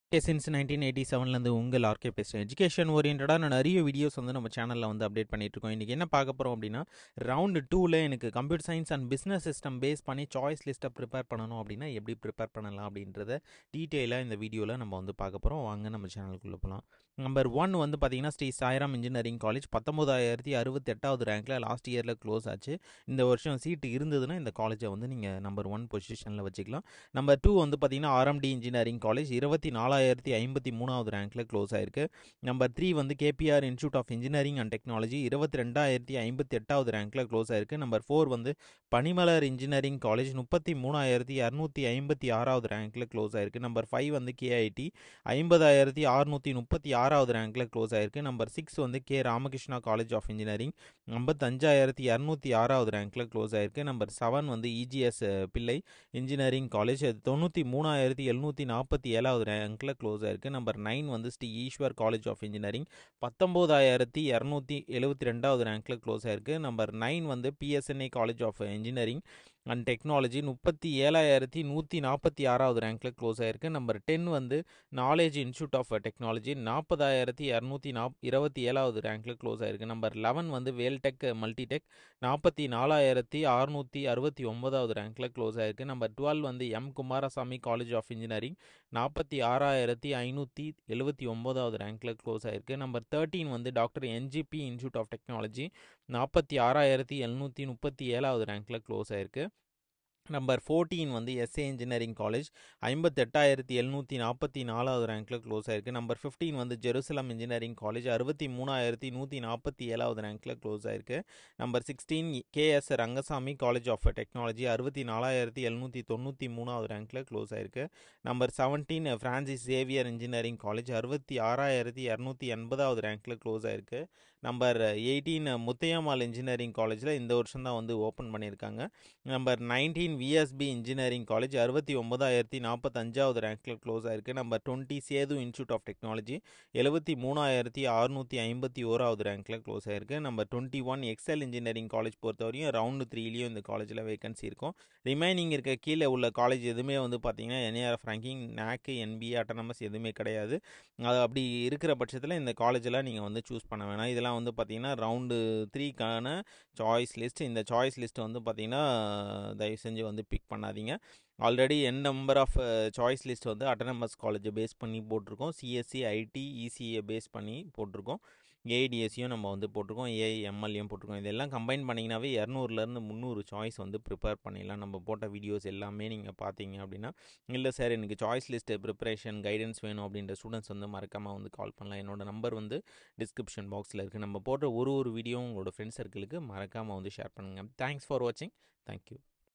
since nineteen eighty செவன்லேருந்து உங்கள் RK பேசுகிறேன் education ஓரியன்டாக நான் நிறைய வீடியோஸ் வந்து நம்ம சேனலில் வந்து அப்டேட் பண்ணிட்டு இருக்கோம் இன்றைக்கி என்ன பார்க்க போகிறோம் அப்படின்னா ரவுண்டு டூவில் எனக்கு computer science and business system base பண்ணி சாய்ஸ் லிஸ்ட்டை ப்ரிப்பேர் பண்ணணும் அப்படின்னா எப்படி ப்ரிப்பேர் பண்ணலாம் அப்படின்றத டீட்டெயிலாக இந்த வீடியோவில் நம்ம வந்து பார்க்க போகிறோம் வாங்க நம்ம சேனலுக்குள்ளே போகலாம் நம்பர் ஒன் வந்து பார்த்தீங்கன்னா ஸ்ரீ சாய்ராம் இன்ஜினியரிங் காலேஜ் பத்தொம்போதாயிரத்தி அறுபத்தெட்டாவது ரேங்க்கில் லாஸ்ட் இயரில் க்ளோஸ் ஆச்சு இந்த வருஷம் சீட்டு இருந்ததுன்னா இந்த காலேஜை வந்து நீங்கள் நம்பர் ஒன் பொசிஷனில் வச்சுக்கலாம் நம்பர் டூ வந்து பார்த்தீங்கன்னா ஆர்எம்டி இன்ஜினியரிங் காலேஜ் இருபத்தி நாலாயிரத்தி ஐம்பத்தி மூணாவது ரேங்க்கில் க்ளோஸ் ஆயிருக்கு நம்பர் த்ரீ வந்து KPR institute of engineering and technology இருபத்தி ரெண்டாயிரத்தி ஐம்பத்தி எட்டாவது ரேங்க்கில் க்ளோஸ் ஆயிருக்கு நம்பர் ஃபோர் வந்து பனிமலர் இன்ஜினியரிங் காலேஜ் முப்பத்தி மூணாயிரத்தி இரநூத்தி ஐம்பத்தி ஆறாவது ரேங்க்கில் க்ளோஸ் ஆயிருக்கு நம்பர் ஃபைவ் வந்து கேஐடி ஐம்பதாயிரத்தி அறுநூற்றி முப்பத்தி ஆறாவது ரேங்க்கில் க்ளோஸ் ஆயிருக்கு நம்பர் சிக்ஸ் வந்து K Ramakrishna college of engineering ஐம்பத்தஞ்சாயிரத்தி இரநூத்தி ஆறாவது ரேங்க்கில் க்ளோஸ் ஆயிருக்கு நம்பர் செவன் வந்து இஜிஎஸ் பிள்ளை இன்ஜினியரிங் காலேஜ் அது தொண்ணூற்றி மூணாயிரத்தி எழுநூற்றி நாற்பத்தி ஏழாவது ரேங்க்கில் க்ளோஸ் ஆயிருக்கு நம்பர் நைன் வந்து Sri Eshwar college of engineering பத்தொம்போதாயிரத்தி இரநூத்தி எழுபத்தி ரெண்டாவது ரேங்க்கில் க்ளோஸ் ஆயிருக்கு நம்பர் நைன் வந்து PSNA college of engineering and technology முப்பத்தி ஏழாயிரத்தி நூற்றி நாற்பத்தி ஆறாவது ரேங்க்கில் க்ளோஸ் ஆயிருக்கு நம்பர் டென் வந்து நாலேஜ் இன்ஸ்டியூட் ஆஃப் டெக்னாலஜி நாற்பதாயிரத்தி இரநூத்தி நாப் இருபத்தி ஏழாவது ரேங்க்கில் க்ளோஸ் ஆயிருக்கு நம்பர் லெவன் வந்து வேல்டெக் மல்டிடெக் நாற்பத்தி நாலாயிரத்தி அறுநூற்றி அறுபத்தி ஒன்பதாவது ரேங்க்கில் க்ளோஸ் ஆயிருக்கு நம்பர் டுவெல் வந்து M Kumarasamy college of engineering நாற்பத்தி ஆறாயிரத்தி ஐநூற்றி எழுபத்தி ஒம்போதாவது ரேங்க்கில் க்ளோஸ் ஆயிருக்கு நம்பர் தேர்ட்டீன் வந்து doctor NGP institute of technology நாற்பத்தி ஆறாயிரத்தி எழுநூற்றி முப்பத்தி ஏழாவது ரேங்க்கில் க்ளோஸ் ஆயிருக்கு நம்பர் ஃபோர்டீன் வந்து எஸ்ஏ இன்ஜினியரிங் காலேஜ் ஐம்பத்தெட்டாயிரத்தி எழுநூற்றி நாற்பத்தி நாலாவது ரேங்க்கில் க்ளோஸ் ஆயிருக்கு நம்பர் ஃபிஃப்டீன் வந்து ஜெருசலம் இன்ஜினியரிங் காலேஜ் அறுபத்தி மூணாயிரத்தி நூற்றி நாற்பத்தி ஏழாவது ரேங்க்கில் க்ளோஸ் ஆயிருக்கு number sixteen KS Rangasamy college of technology அறுபத்தி நாலாயிரத்தி எழுநூற்றி தொண்ணூற்றி மூணாவது ரேங்க்கில் க்ளோஸ் ஆயிருக்கு number seventeen Francis Xavier engineering college அறுபத்தி ஆறாயிரத்தி இரநூத்தி எண்பதாவது ரேங்க்கில் க்ளோஸ் ஆயிருக்கு நம்பர் எயிட்டீன் முத்தையம்மாள் இன்ஜினியரிங் காலேஜில் இந்த வருஷம் தான் வந்து ஓப்பன் பண்ணியிருக்காங்க number nineteen VSB engineering college அறுபத்தி ஒன்பதாயிரத்தி நாற்பத்தஞ்சாவது ரேங்க்கில் க்ளோஸ் ஆயிருக்கு number twenty Sethu institute of technology எழுபத்தி மூணாயிரத்தி அறுநூற்றி ஐம்பத்தி ஓராவது ரேங்க்கில் க்ளோஸ் ஆயிருக்கு number twenty one Excel engineering college பொறுத்தவரையும் ரவுண்டு த்ரீலேயும் இந்த காலேஜில் வேகன்சி இருக்கும் ரிமைனிங் இருக்க கீழே உள்ள காலேஜ் எதுவுமே வந்து பார்த்தீங்கன்னா NIRF ranking NAAC NBA autonomous எதுவுமே கிடையாது அது அப்படி இருக்கிற பட்சத்தில் இந்த காலேஜெலாம் நீங்கள் வந்து சூஸ் பண்ண வேணாம் இதெல்லாம் வந்து பார்த்தீங்கன்னா ரவுண்டு த்ரீக்கான சாய்ஸ் லிஸ்ட் இந்த சாய்ஸ் லிஸ்ட் வந்து பார்த்தீங்கன்னா தயவு செஞ்சு வந்து பிக் பண்ணாதீங்க ஆல்ரெடி என் நம்பர் ஆஃப் சாய்ஸ் லிஸ்ட் வந்து அட்டனமஸ் காலேஜை பேஸ் பண்ணி போட்டிருக்கோம் சிஎஸ்சி ஐடி இசிஏ பேஸ் பண்ணி போட்டிருக்கோம் ஏஐடிஎஸ்சியும் நம்ம வந்து போட்டிருக்கோம் ஏஐஎம்எல்லையும் போட்டிருக்கோம் இதெல்லாம் கம்பைன் பண்ணிங்கனாவே இரநூறுலேருந்து முந்நூறு சாய்ஸ் வந்து ப்ரிப்பேர் பண்ணிடலாம் நம்ம போட்ட வீடியோஸ் எல்லாமே நீங்கள் பார்த்தீங்க அப்படின்னா இல்லை சார் எனக்கு சாய்ஸ் லிஸ்ட்டு ப்ரிப்பரேஷன் கைடன்ஸ் வேணும் அப்படின்ற ஸ்டூடெண்ட்ஸ் வந்து மறக்காமல் வந்து கால் பண்ணலாம் என்னோட நம்பர் வந்து டிஸ்கிரிப்ஷன் பாக்ஸில் இருக்குது நம்ம போடுற ஒரு ஒரு வீடியோவும் உங்களோட ஃப்ரெண்ட்ஸ் சர்க்கிளுக்கு மறக்காமல் வந்து ஷேர் பண்ணுங்கள் தேங்க்ஸ் ஃபார் வாட்சிங் தேங்க்யூ